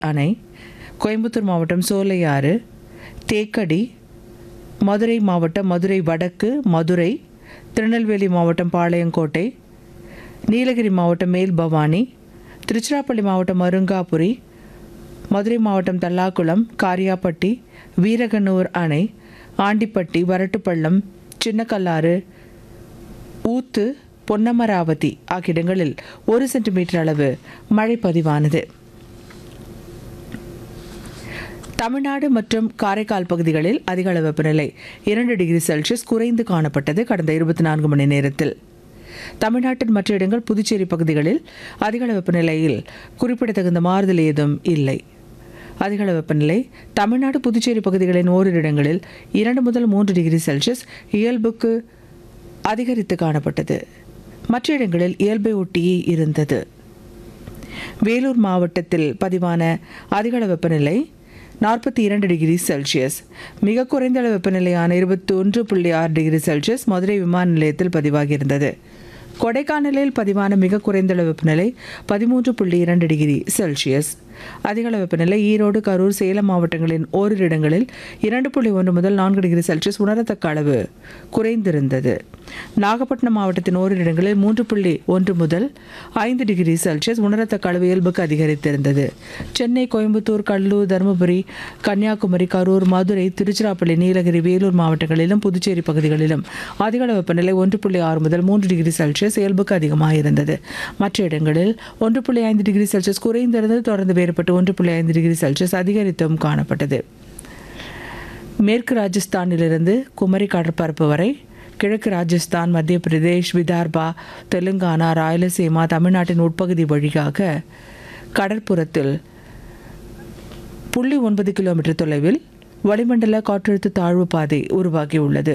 அணை கோயம்புத்தூர் மாவட்டம் சோலையாறு தேக்கடி மதுரை மாவட்டம் மதுரை வடக்கு மதுரை திருநெல்வேலி மாவட்டம் பாளையங்கோட்டை நீலகிரி மாவட்டம் மேல் பவானி திருச்சிராப்பள்ளி மாவட்டம் அருங்காபுரி மதுரை மாவட்டம் தல்லாக்குளம் காரியாப்பட்டி வீரகனூர் அணை ஆண்டிப்பட்டி வரட்டுப்பள்ளம் சின்னக்கல்லாறு ஊத்து பொன்னமராவதி ஆகிய இடங்களில் ஒரு சென்டிமீட்டர் அளவு மழை பதிவானது தமிழ்நாடு மற்றும் காரைக்கால் பகுதிகளில் அதிக அளவு வெப்பநிலை இரண்டு டிகிரி செல்சியஸ் குறைந்து காணப்பட்டது கடந்த இருபத்தி நான்கு மணி நேரத்தில் தமிழ்நாட்டின் மற்ற இடங்கள் புதுச்சேரி பகுதிகளில் அதிக அளவு வெப்பநிலையில் குறிப்பிடத்தகுந்த மாறுதல் ஏதும் இல்லை அதிக அளவு வெப்பநிலை தமிழ்நாடு புதுச்சேரி பகுதிகளின் ஓரிரு இடங்களில் இரண்டு முதல் மூன்று டிகிரி செல்சியஸ் இயல்புக்கு அதிகரித்து காணப்பட்டது மற்ற இடங்களில் இயல்பை ஒட்டியே இருந்தது வேலூர் மாவட்டத்தில் பதிவான அதிகள வெப்பநிலை நாற்பத்தி இரண்டு டிகிரி செல்சியஸ் மிக குறைந்த அளவு வெப்பநிலையான இருபத்தி ஒன்று புள்ளி ஆறு டிகிரி செல்சியஸ் மதுரை விமான நிலையத்தில் பதிவாகியிருந்தது கொடைக்கானலில் பதிவான மிக குறைந்த அளவு வெப்பநிலை பதிமூன்று புள்ளி இரண்டு டிகிரி செல்சியஸ் அதிக அளவு வெப்பநிலை ஈரோடு கரூர் சேலம் மாவட்டங்களின் ஓரிரு இடங்களில் இரண்டு புள்ளி ஒன்று முதல் நான்கு டிகிரி செல்சியஸ் உணரத்தக்க அளவு குறைந்திருந்தது நாகப்பட்டினம் மாவட்டத்தின் ஓரிரு இடங்களில் மூன்று புள்ளி ஒன்று முதல் ஐந்து டிகிரி செல்சியஸ் உணரத்தக்க அளவு இயல்புக்கு அதிகரித்திருந்தது சென்னை கோயம்புத்தூர் கடலூர் தருமபுரி கன்னியாகுமரி கரூர் மதுரை திருச்சிராப்பள்ளி நீலகிரி வேலூர் மாவட்டங்களிலும் புதுச்சேரி பகுதிகளிலும் அதிக அளவு வெப்பநிலை ஒன்று புள்ளி ஆறு முதல் மூன்று டிகிரி செல்சியஸ் இயல்புக்கு அதிகமாக இருந்தது மற்ற இடங்களில் ஒன்று புள்ளி ஐந்து டிகிரி செல்சியஸ் குறைந்திருந்தது தொடர்ந்து வேறுபட்டு ஒன்று புள்ளி ஐந்து டிகிரி செல்சியஸ் அதிகரித்தும் காணப்பட்டது மேற்கு ராஜஸ்தானிலிருந்து குமரி கடற்பரப்பு வரை கிழக்கு ராஜஸ்தான் மத்திய பிரதேஷ் விதார்பா தெலுங்கானா ராயலசீமா தமிழ்நாட்டின் உட்பகுதி வழியாக கடற்புறத்தில் புள்ளி ஒன்பது கிலோமீட்டர் தொலைவில் வளிமண்டல காற்றழுத்த தாழ்வு பாதை உருவாகியுள்ளது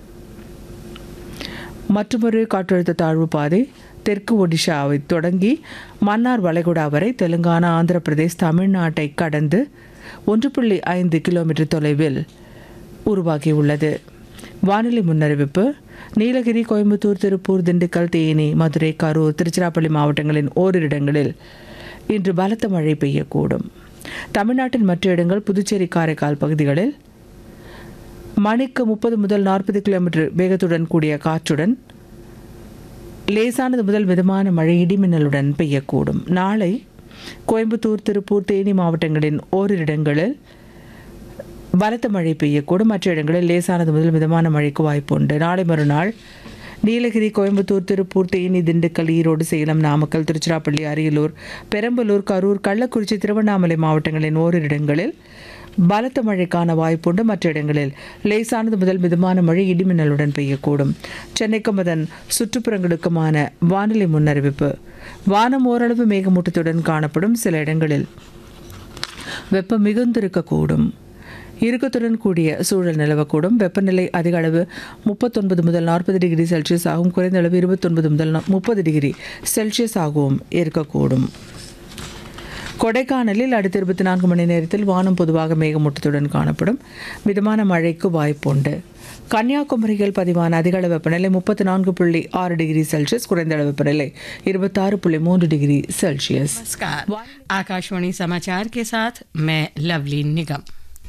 மற்றொரு காற்றழுத்த தாழ்வு பாதை தெற்கு ஒடிஷாவை தொடங்கி மன்னார் வளைகுடா வரை தெலுங்கானா ஆந்திர பிரதேஷ் தமிழ்நாட்டை கடந்து ஒன்று புள்ளி ஐந்து கிலோமீட்டர் தொலைவில் உருவாகியுள்ளது வானிலை முன்னறிவிப்பு நீலகிரி கோயம்புத்தூர் திருப்பூர் திண்டுக்கல் தேனி மதுரை கரூர் திருச்சிராப்பள்ளி மாவட்டங்களின் ஓரிரு இடங்களில் இன்று பலத்த மழை பெய்யக்கூடும் தமிழ்நாட்டின் மற்ற இடங்கள் புதுச்சேரி காரைக்கால் பகுதிகளில் மணிக்கு முப்பது முதல் நாற்பது கிலோமீட்டர் வேகத்துடன் கூடிய காற்றுடன் லேசானது முதல் மிதமான மழை இடிமின்னலுடன் பெய்யக்கூடும் நாளை கோயம்புத்தூர் திருப்பூர் தேனி மாவட்டங்களின் ஓரிரு இடங்களில் பலத்த மழை பெய்யக்கூடும் மற்ற இடங்களில் லேசானது முதல் மிதமான மழைக்கு வாய்ப்புண்டு நாளை மறுநாள் நீலகிரி கோயம்புத்தூர் திருப்பூர் தேனி திண்டுக்கல் ஈரோடு சேலம் நாமக்கல் திருச்சிராப்பள்ளி அரியலூர் பெரம்பலூர் கரூர் கள்ளக்குறிச்சி திருவண்ணாமலை மாவட்டங்களின் ஓரிரு இடங்களில் பலத்த மழைக்கான வாய்ப்புண்டு மற்ற இடங்களில் லேசானது முதல் மிதமான மழை இடிமின்னலுடன் பெய்யக்கூடும் சென்னைக்கும் அதன் சுற்றுப்புறங்களுக்குமான வானிலை முன்னறிவிப்பு வானம் ஓரளவு மேகமூட்டத்துடன் காணப்படும் சில இடங்களில் வெப்பம் மிகுந்திருக்கக்கூடும் இறுக்கத்துடன் கூடிய சூழல் நிலவக்கூடும் வெப்பநிலை அதிக அளவு முப்பத்தொன்பது முதல் நாற்பது டிகிரி செல்சியஸ் ஆகும் குறைந்த அளவு இருபத்தொன்பது முதல் முப்பது டிகிரி செல்சியஸ் ஆகவும் இருக்கக்கூடும் கொடைக்கானலில் அடுத்த இருபத்தி நான்கு மணி நேரத்தில் வானம் பொதுவாக மேகமூட்டத்துடன் காணப்படும் மிதமான மழைக்கு வாய்ப்புண்டு கன்னியாகுமரியில் பதிவான அதிக அளவு வெப்பநிலை முப்பத்தி நான்கு புள்ளி ஆறு டிகிரி செல்சியஸ் குறைந்த அளவு வெப்பநிலை இருபத்தாறு புள்ளி மூன்று डिग्री सेल्सियस नमस्कार आकाशवाणी समाचार के साथ मैं लवली निगम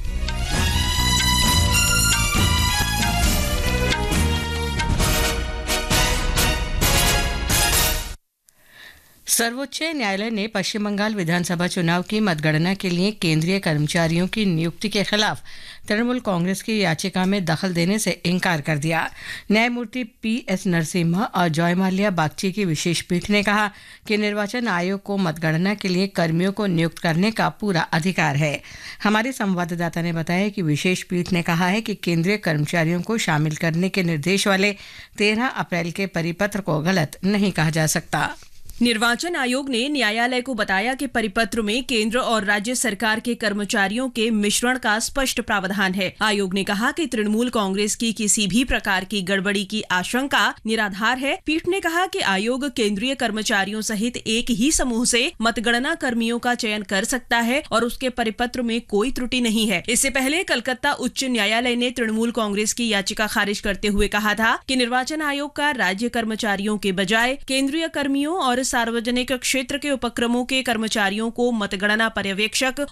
सर्वोच्च न्यायालय ने पश्चिम बंगाल विधानसभा चुनाव की मतगणना के लिए केंद्रीय कर्मचारियों की नियुक्ति के खिलाफ तृणमूल कांग्रेस की याचिका में दखल देने से इनकार कर दिया न्यायमूर्ति पी एस नरसिम्हा और जॉयमाल्या बागची की विशेष पीठ ने कहा कि निर्वाचन आयोग को मतगणना के लिए कर्मियों को नियुक्त करने का पूरा अधिकार है हमारे संवाददाता ने बताया कि विशेष पीठ ने कहा है कि केंद्रीय कर्मचारियों को शामिल करने के निर्देश वाले तेरह अप्रैल के परिपत्र को गलत नहीं कहा जा सकता निर्वाचन आयोग ने न्यायालय को बताया कि परिपत्र में केंद्र और राज्य सरकार के कर्मचारियों के मिश्रण का स्पष्ट प्रावधान है आयोग ने कहा कि तृणमूल कांग्रेस की किसी भी प्रकार की गड़बड़ी की आशंका निराधार है पीठ ने कहा कि आयोग केंद्रीय कर्मचारियों सहित एक ही समूह से मतगणना कर्मियों का चयन कर सकता है और उसके परिपत्र में कोई त्रुटि नहीं है इससे पहले कलकत्ता उच्च न्यायालय ने तृणमूल कांग्रेस की याचिका खारिज करते हुए कहा था कि निर्वाचन आयोग का राज्य कर्मचारियों के बजाय केंद्रीय कर्मियों और सार्वजनिक क्षेत्र के उपक्रमों के कर्मचारियों को मतगणना पर्यवेक्षक